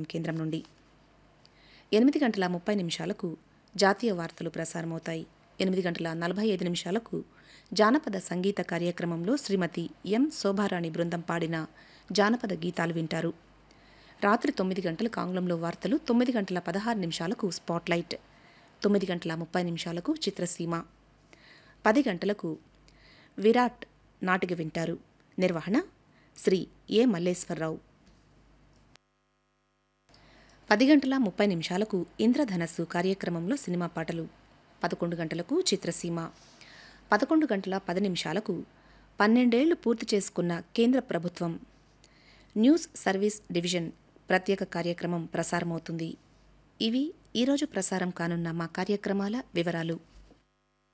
కేంద్రం నుండి ఎనిమిది గంటల ముప్పై నిమిషాలకు జాతీయ వార్తలు ప్రసారమవుతాయి ఎనిమిది గంటల నలభై ఐదు నిమిషాలకు జానపద సంగీత కార్యక్రమంలో శ్రీమతి ఎం శోభారాణి బృందం పాడిన జానపద గీతాలు వింటారు రాత్రి తొమ్మిది గంటలకు ఆంగ్లంలో వార్తలు తొమ్మిది గంటల పదహారు నిమిషాలకు స్పాట్లైట్ తొమ్మిది గంటల ముప్పై నిమిషాలకు చిత్రసీమ పది గంటలకు విరాట్ నాటిక వింటారు నిర్వహణ శ్రీ ఏ మల్లేశ్వరరావు పది గంటల ముప్పై నిమిషాలకు ఇంద్రధనస్సు కార్యక్రమంలో సినిమా పాటలు పదకొండు గంటలకు చిత్రసీమ పదకొండు గంటల పది నిమిషాలకు పన్నెండేళ్లు పూర్తి చేసుకున్న కేంద్ర ప్రభుత్వం న్యూస్ సర్వీస్ డివిజన్ ప్రత్యేక కార్యక్రమం ప్రసారమవుతుంది ఇవి ఈరోజు ప్రసారం కానున్న మా కార్యక్రమాల వివరాలు